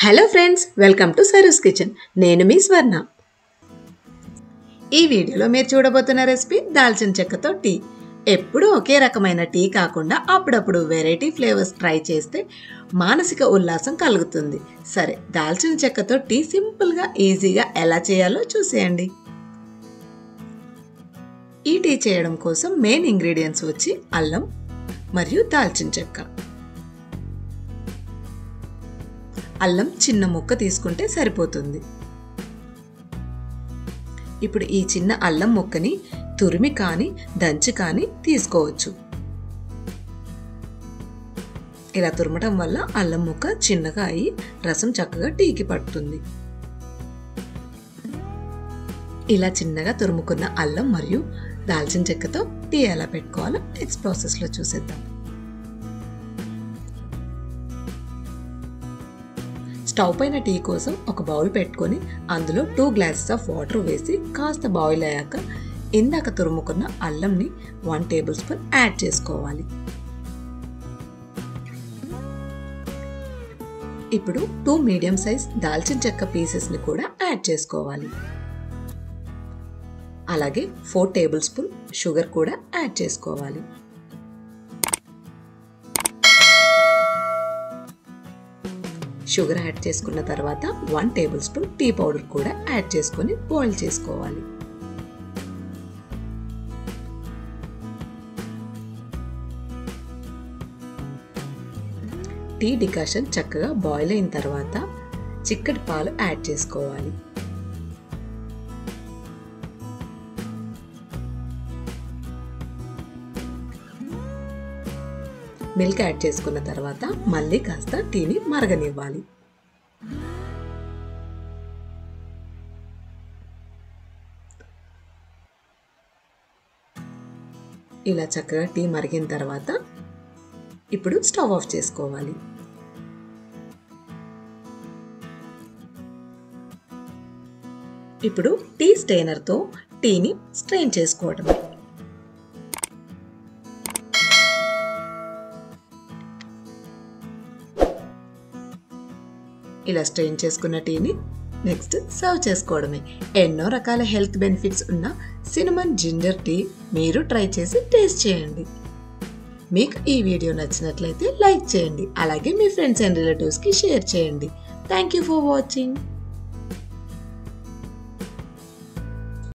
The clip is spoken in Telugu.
hello friends welcome to Saroo's kitchen నేను మీ స్వర్ణ ఈ వీడియోలో మీరు చూడబోతున్న రెసిపీ దాల్చిన చెక్కతో టీ ఎప్పుడూ ఒకే రకమైన టీ కాకుండా అప్పుడప్పుడు వెరైటీ ఫ్లేవర్స్ ట్రై చేస్తే మానసిక ఉల్లాసం కలుగుతుంది సరే దాల్చిన చెక్కతో టీ సింపుల్గా ఈజీగా ఎలా చేయాలో చూసేయండి ఈ టీ చేయడం కోసం మెయిన్ ఇంగ్రీడియంట్స్ వచ్చి అల్లం మరియు దాల్చిన చెక్క అల్లం చిన్న ముక్క తీసుకుంటే సరిపోతుంది ఇప్పుడు ఈ చిన్న అల్లం ముక్కని తురిమి కానీ దంచి కానీ తీసుకోవచ్చు ఇలా తురమటం వల్ల అల్లం ముక్క చిన్నగా అయి రసం చక్కగా టీకి పడుతుంది ఇలా చిన్నగా తురుముకున్న అల్లం మరియు దాల్చిన చెక్కతో టీ ఎలా పెట్టుకోవాలో నెక్స్ట్ ప్రాసెస్లో చూసేద్దాం స్టవ్ పైన టీ కోసం ఒక బౌల్ పెట్టుకొని అందులో టూ గ్లాసెస్ ఆఫ్ వాటర్ వేసి కాస్త బాయిల్ అయ్యాక ఇందాక తురుముకున్న అల్లంని వన్ టేబుల్ స్పూన్ యాడ్ చేసుకోవాలి ఇప్పుడు టూ మీడియం సైజ్ దాల్చిన చెక్క పీసెస్ని కూడా యాడ్ చేసుకోవాలి అలాగే ఫోర్ టేబుల్ స్పూన్ షుగర్ కూడా యాడ్ చేసుకోవాలి షుగర్ యాడ్ చేసుకున్న తర్వాత one tablespoon tea powder కూడా యాడ్ చేసుకొని బాయిల్ చేసుకోవాలి టీ డికాషన్ చక్కగా బాయిల్ అయిన తర్వాత చిక్కటి పాలు యాడ్ చేసుకోవాలి మిల్క్ యాడ్ చేసుకున్న తర్వాత మళ్ళీ కాస్త టీని మరగనివ్వాలి ఇలా చక్కగా టీ మరిగిన తర్వాత ఇప్పుడు స్టవ్ ఆఫ్ చేసుకోవాలి ఇప్పుడు టీ స్టెయినర్తో టీని స్ట్రెయిన్ చేసుకోవడమే ఇలా స్ట్రెయిన్ చేసుకున్న టీని నెక్స్ట్ సర్వ్ చేసుకోవడమే ఎన్నో రకాల హెల్త్ బెనిఫిట్స్ ఉన్న సినిమన్ జింజర్ టీ మీరు ట్రై చేసి టేస్ట్ చేయండి మీకు ఈ వీడియో నచ్చినట్లయితే లైక్ చేయండి అలాగే మీ ఫ్రెండ్స్ అండ్ రిలేటివ్స్కి షేర్ చేయండి థ్యాంక్ యూ ఫర్ వాచింగ్